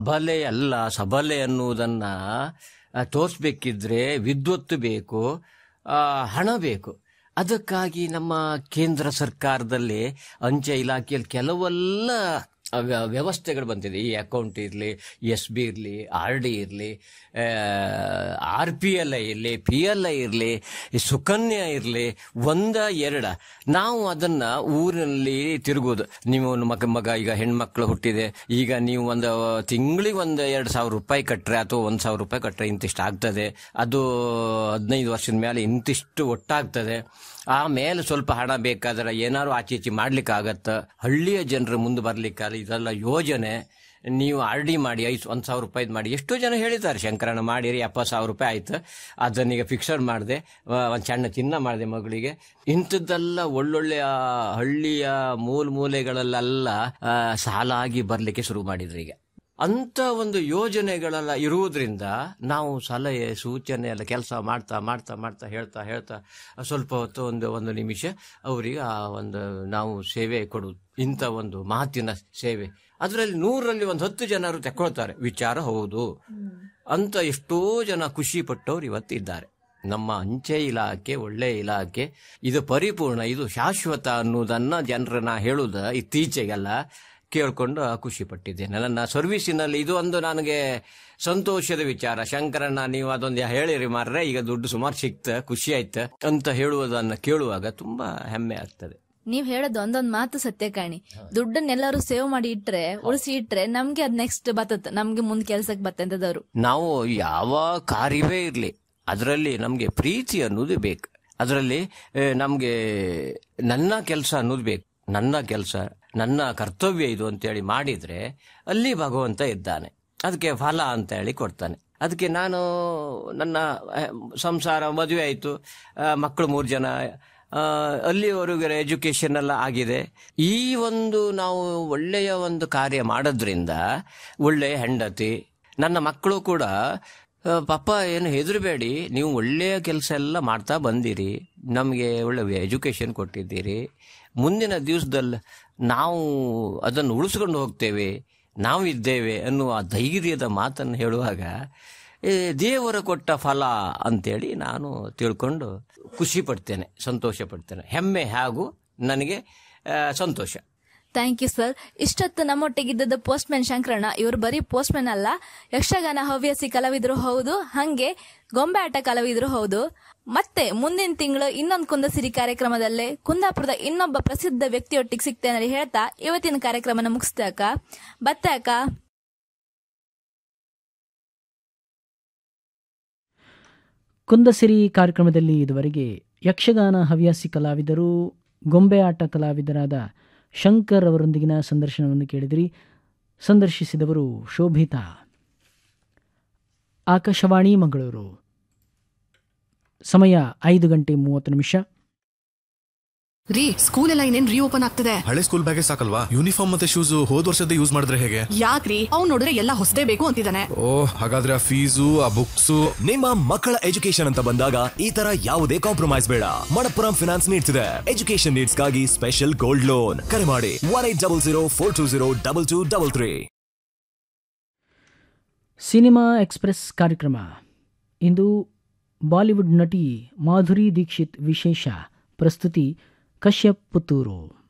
ಬಲೆ ಅಲ್ಲ ಸಬಲೆ ಅನ್ನುವುದನ್ನ ಆ, ತೋರಿಸ್ಬೇಕಿದ್ರೆ ವಿದ್ವತ್ತು ಬೇಕು ಆ, ಹಣ ಬೇಕು ಅದಕ್ಕಾಗಿ ನಮ್ಮ ಕೇಂದ್ರ ಸರ್ಕಾರದಲ್ಲಿ ಅಂಚೆ ಇಲಾಖೆಯಲ್ಲಿ ಕೆಲವೆಲ್ಲ ವ್ಯ- ವ್ಯವಸ್ಥೆಗಳು ಬಂದಿದೆ ಈ ಅಕೌಂಟ್ ಇರಲಿ ಎಸ್ ಬಿ ಇರಲಿ ಆರ್ ಡಿ ಇರಲಿ ಆರ್ ಪಿ ಎಲ್ ಐ ಇರಲಿ ಪಿ ಎಲ್ ಐ ಇರಲಿ ಸುಕನ್ಯಾ ಇರಲಿ ಒಂದ ಎರಡ ನಾವು ಅದನ್ನ ಊರಿನಲ್ಲಿ ತಿರುಗೋದು ನೀವು ಒಂದು ಮಗ ಮಗ ಈಗ ಹೆಣ್ಮಕ್ಳು ಹುಟ್ಟಿದೆ ಈಗ ನೀವು ಒಂದು ತಿಂಗಳಿಗೆ ಒಂದು ಎರಡು ಸಾವಿರ ರೂಪಾಯಿ ಕಟ್ಟರೆ ಅಥವಾ ಒಂದು ಸಾವಿರ ರೂಪಾಯಿ ಕಟ್ಟರೆ ಇಂತಿಷ್ಟು ಆಗ್ತದೆ ಅದು ಹದಿನೈದು ವರ್ಷದ ಮೇಲೆ ಇಂತಿಷ್ಟು ಒಟ್ಟಾಗ್ತದೆ ಆಮೇಲೆ ಸ್ವಲ್ಪ ಹಣ ಬೇಕಾದ್ರೆ ಏನಾದ್ರು ಆಚೆ ಈಚೆ ಮಾಡ್ಲಿಕ್ಕೆ ಆಗತ್ತ ಹಳ್ಳಿಯ ಜನರು ಮುಂದೆ ಬರ್ಲಿಕ್ಕಾದ್ರೆ ಇದೆಲ್ಲ ಯೋಜನೆ ನೀವು ಆರ್ ಡಿ ಮಾಡಿ ಐದು ಒಂದು ಸಾವಿರ ರೂಪಾಯಿದು ಮಾಡಿ ಎಷ್ಟೋ ಜನ ಹೇಳಿದ್ದಾರೆ ಶಂಕರಣ್ಣ ಮಾಡಿರಿ ಎಪ್ಪತ್ತು ಸಾವಿರ ರೂಪಾಯಿ ಆಯ್ತು ಅದನ್ನೀಗ ಫಿಕ್ಸಡ್ ಮಾಡಿದೆ ಒಂದು ಸಣ್ಣ ಚಿನ್ನ ಮಾಡಿದೆ ಮಗಳಿಗೆ ಇಂಥದ್ದೆಲ್ಲ ಒಳ್ಳೊಳ್ಳೆಯ ಹಳ್ಳಿಯ ಮೂಲ ಮೂಲೆಗಳಲ್ಲೆಲ್ಲ ಆ, ಸಾಲಾಗಿ ಬರಲಿಕ್ಕೆ ಶುರು ಮಾಡಿದ್ರು ಈಗ ಅಂತ ಒಂದು ಯೋಜನೆಗಳೆಲ್ಲ ಇರುವುದರಿಂದ ನಾವು ಸಲಹೆ ಸೂಚನೆ ಎಲ್ಲ ಕೆಲಸ ಮಾಡ್ತಾ ಮಾಡ್ತಾ ಮಾಡ್ತಾ ಹೇಳ್ತಾ ಹೇಳ್ತಾ ಸ್ವಲ್ಪ ಹೊತ್ತು ಒಂದು ಒಂದು ನಿಮಿಷ ಅವರಿಗೆ ಆ ಒಂದು ನಾವು ಸೇವೆ ಕೊಡುವುದು ಇಂಥ ಒಂದು ಮಾತಿನ ಸೇವೆ ಅದರಲ್ಲಿ ನೂರಲ್ಲಿ ಒಂದು ಹತ್ತು ಜನರು ತಗೊಳ್ತಾರೆ ವಿಚಾರ ಹೌದು ಅಂತ ಎಷ್ಟೋ ಜನ ಖುಷಿ ಪಟ್ಟವ್ರು ಇವತ್ತಿದ್ದಾರೆ ನಮ್ಮ ಅಂಚೆ ಇಲಾಖೆ ಒಳ್ಳೆ ಇಲಾಖೆ ಇದು ಪರಿಪೂರ್ಣ ಇದು ಶಾಶ್ವತ ಅನ್ನುವುದನ್ನ ಜನರನ್ನ ಹೇಳುದ ಇತ್ತೀಚೆಗೆಲ್ಲ ಕೇಳ್ಕೊಂಡು ಖುಷಿ ಪಟ್ಟಿದ್ದೇನೆ ನನ್ನ ಸರ್ವಿಸಿನಲ್ಲಿ ಇದು ಒಂದು ನನಗೆ ಸಂತೋಷದ ವಿಚಾರ ಶಂಕರಣ್ಣ ನೀವು ಅದೊಂದು ಹೇಳಿರಿ ಮಾರ್ರೆ ಈಗ ದುಡ್ಡು ಸುಮಾರು ಸಿಕ್ತ ಖುಷಿ ಆಯ್ತ ಅಂತ ಹೇಳುವುದನ್ನ ಕೇಳುವಾಗ ತುಂಬಾ ಹೆಮ್ಮೆ ಆಗ್ತದೆ ನೀವ್ ಹೇಳೋದು ಒಂದೊಂದ್ ಮಾತು ಸತ್ಯ ಕಾಣಿ ದುಡ್ಡನ್ನೆಲ್ಲರೂ ಸೇವ್ ಮಾಡಿ ಇಟ್ರೆ ಉಳಿಸಿ ಇಟ್ರೆ ನಮ್ಗೆ ಅದ್ ನೆಕ್ಸ್ಟ್ ಬತ್ತತ್ ನಮ್ಗೆ ಮುಂದ್ ಕೆಲ್ಸಕ್ ಬತ್ತಂತದವ್ರು ನಾವು ಯಾವ ಕಾರ್ಯವೇ ಇರಲಿ ಅದರಲ್ಲಿ ನಮಗೆ ಪ್ರೀತಿ ಅನ್ನೋದು ಬೇಕು ಅದರಲ್ಲಿ ನಮಗೆ ನನ್ನ ಕೆಲಸ ಅನ್ನೋದು ಬೇಕು ನನ್ನ ಕೆಲಸ ನನ್ನ ಕರ್ತವ್ಯ ಇದು ಅಂತೇಳಿ ಮಾಡಿದ್ರೆ ಅಲ್ಲಿ ಭಗವಂತ ಇದ್ದಾನೆ ಅದಕ್ಕೆ ಫಲ ಅಂತ ಹೇಳಿ ಕೊಡ್ತಾನೆ ಅದಕ್ಕೆ ನಾನು ನನ್ನ ಆ, ಸಂಸಾರ ಮದುವೆ ಆಯಿತು ಮಕ್ಕಳು ಮೂರು ಜನ ಆ, ಅಲ್ಲಿವರೆಗೆ ಎಜುಕೇಶನ್ ಎಲ್ಲ ಆಗಿದೆ ಈ ಒಂದು ನಾವು ಒಳ್ಳೆಯ ಒಂದು ಕಾರ್ಯ ಮಾಡೋದ್ರಿಂದ ಒಳ್ಳೆಯ ಹೆಂಡತಿ ನನ್ನ ಮಕ್ಕಳು ಕೂಡ ಆ, ಪಪ್ಪ ಏನು ಹೆದರಬೇಡಿ ನೀವು ಒಳ್ಳೆಯ ಕೆಲಸ ಎಲ್ಲ ಮಾಡ್ತಾ ಬಂದಿರಿ ನಮಗೆ ಒಳ್ಳೆ ಎಜುಕೇಶನ್ ಕೊಟ್ಟಿದ್ದೀರಿ ಮುಂದಿನ ದಿವಸದಲ್ಲಿ ನಾವು ಅದನ್ನು ಉಳಿಸ್ಕೊಂಡು ಹೋಗ್ತೇವೆ ನಾವು ಇದ್ದೇವೆ ಅನ್ನುವ ಧೈರ್ಯದ ಮಾತನ್ನು ಹೇಳುವಾಗ ಏ, ದೇವರ ಕೊಟ್ಟ ಫಲ ಅಂತೇಳಿ ನಾನು ತಿಳ್ಕೊಂಡು ಖುಷಿ ಪಡ್ತೇನೆ ಸಂತೋಷ ಪಡ್ತೇನೆ ಹೆಮ್ಮೆ ಹಾಗೂ ನನಗೆ ಆ, ಸಂತೋಷ ಥ್ಯಾಂಕ್ ಯು ಸರ್ ಇಷ್ಟೊತ್ತು ನಮ್ಮೊಟ್ಟಿಗಿದ್ದದ್ದು ಪೋಸ್ಟ್ ಮ್ಯಾನ್ ಶಂಕರಣ್ಣ ಇವರು ಬರೀ ಪೋಸ್ಟ್ ಮ್ಯಾನ್ ಅಲ್ಲ ಯಕ್ಷಗಾನ ಹವ್ಯಾಸಿ ಕಲಾವಿದರು ಹೌದು ಹಂಗೆ ಗೊಂಬೆ ಆಟ ಕಲಾವಿದರು ಹೌದು ಮತ್ತೆ ಮುಂದಿನ ತಿಂಗಳು ಇನ್ನೊಂದು ಕುಂದಸಿರಿ ಕಾರ್ಯಕ್ರಮದಲ್ಲೇ ಕುಂದಾಪುರದ ಇನ್ನೊಬ್ಬ ಪ್ರಸಿದ್ಧ ವ್ಯಕ್ತಿಯೊಟ್ಟಿಗೆ ಸಿಗ್ತೇನೆ ಹೇಳ್ತಾ ಇವತ್ತಿನ ಕಾರ್ಯಕ್ರಮನ ಮುಗಿಸ್ತೆ ಅಕ್ಕ ಬತ್ತೆ ಅಕ್ಕ ಕುಂದಸಿರಿ ಕಾರ್ಯಕ್ರಮದಲ್ಲಿ ಇದುವರೆಗೆ ಯಕ್ಷಗಾನ ಹವ್ಯಾಸಿ ಕಲಾವಿದರು ಗೊಂಬೆ ಆಟ ಕಲಾವಿದರಾದ ಶಂಕರ್ ಅವರೊಂದಿಗಿನ ಸಂದರ್ಶನವನ್ನು ಕೇಳಿದಿರಿ ಸಂದರ್ಶಿಸಿದವರು ಶೋಭಿತಾ ಆಕಾಶವಾಣಿ ಮಂಗಳೂರು ಸಮಯ ಐದು ಗಂಟೆ ಮೂವತ್ತು ನಿಮಿಷ ರೀ ಸ್ಕೂಲ್ ಎಲ್ಲ ಇನ್ನೇನ್ ರೀಓಪನ್ ಆಗ್ತದೆ ಹಳೆ ಸ್ಕೂಲ್ ಬ್ಯಾಗೇ ಸಾಕಲ್ವಾ ಯೂನಿಫಾರ್ಮ್ ಮತ್ತೆ ಶೂಸ್ ಹೋದ್ ವರ್ಷದ ಯೂಸ್ ಮಾಡಿದ್ರೆ ಹೇಗೆ ಯಾಕ್ರಿ ಅವ್ನ್ ನೋಡಿದ್ರೆ ಎಲ್ಲ ಹೊಸದೇ ಬೇಕು ಅಂತಿದ್ದಾನೆ ಓ ಹಾಗಾದ್ರೆ ಆ ಫೀಸು ಆ ಬುಕ್ಸು ನಿಮ್ಮ ಮಕ್ಕಳ ಎಜುಕೇಶನ್ ಅಂತ ಬಂದಾಗ ಈ ತರ ಯಾವುದೇ ಕಾಂಪ್ರಮೈಸ್ ಬೇಡ ಮಣಪ್ಪುರಂ ಫಿನಾನ್ಸ್ ನೀಡ್ಸ್ ಇದೆ ಎಜುಕೇಶನ್ ನೀಡ್ಸ್ ಗಾಗಿ ಸ್ಪೆಷಲ್ ಗೋಲ್ಡ್ ಲೋನ್ ಕರೆ ಮಾಡಿ one eight double zero four two zero double two double three cinema express ಕಾರ್ಯಕ್ರಮ ಇಂದು ಬಾಲಿವುಡ್ ನಟಿ ಮಾಧುರಿ ದೀಕ್ಷಿತ್ ವಿಶೇಷ ಪ್ರಸ್ತುತಿ ಕಶ್ಯಪ್ ಪುತ್ತೂರು